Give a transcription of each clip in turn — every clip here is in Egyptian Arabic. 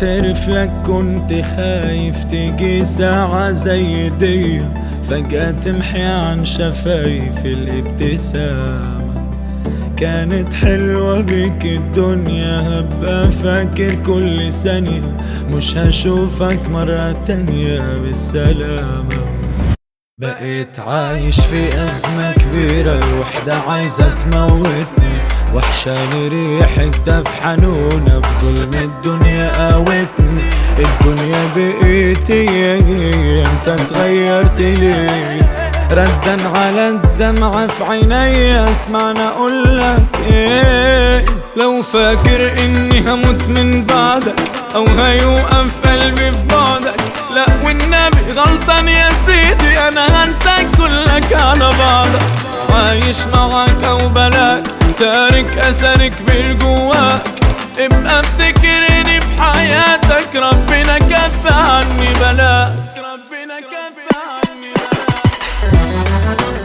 بعترف لك كنت خايف تيجي ساعة زي دي فجأة تمحي عن شفايف الابتسامة كانت حلوة بيك الدنيا هبقى فاكر كل ثانية مش هشوفك مرة تانية بالسلامة بقيت عايش في أزمة كبيرة الوحدة عايزة تموتني وحشاني ريحك دف حنونة بظلم الدنيا قاوتني الدنيا بقيتي انت تغيرت ليه ردا على الدمعة في عيني اسمعنا اقولك ايه لو فاكر اني هموت من بعدك او هيوقف قلبي في بعدك لا والنبي غلطان يا سيدي انا هنساك كلك على بعضك عايش معاك او بلاك تارك اثر كبير جواك ابقى افتكرني في حياتك ربنا كف عني بلاك ربنا كف عني بلاك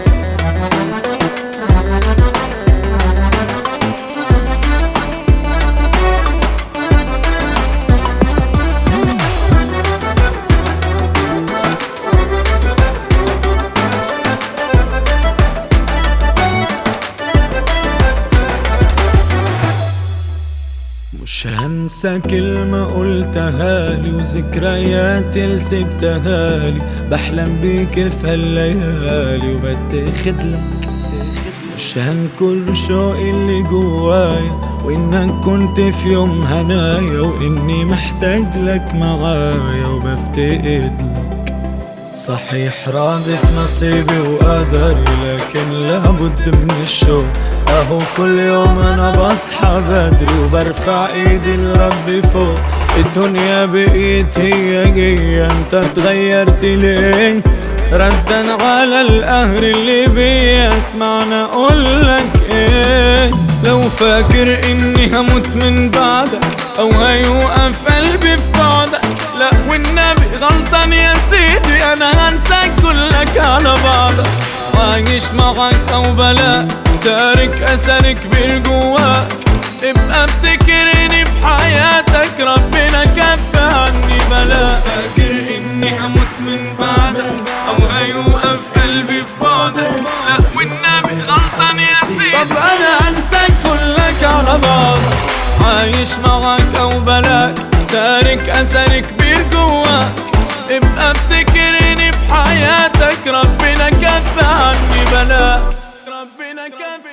مش هنسى كلمة قلتها لي وذكريات اللي سبتها لي بحلم بيك في هالليالي وبتاخد لك مش هنكر شوقي اللي جوايا وانك كنت في يوم هنايا واني محتاج لك معايا وبفتقد لك صحيح راضي في نصيبي وقدري لكن لابد من الشوق اهو كل يوم انا بصحى بدري وبرفع ايدي لربي فوق الدنيا بقيت هي هي انت اتغيرت ليه ردا على القهر اللي بيا اسمعنا اقولك ايه لو فاكر اني هموت من بعدك او هيوقف قلبي في بعدك لا والنبي غلطان يا سيدي انا هنساك كلك على بعضك عايش معاك او بلاك تارك اثر كبير جواك ابقى افتكرني في حياتك ربنا كف عني بلاك فاكر اني هموت من بعدك او هيوقف قلبي في بعدك لا والنبي غلطان يا سيدي طب انا انساك كلك على بعضك عايش معاك او بلاك تارك اثر كبير جواك ابقى افتكرني في حياتك ربنا كف عني بلاك ربنا كف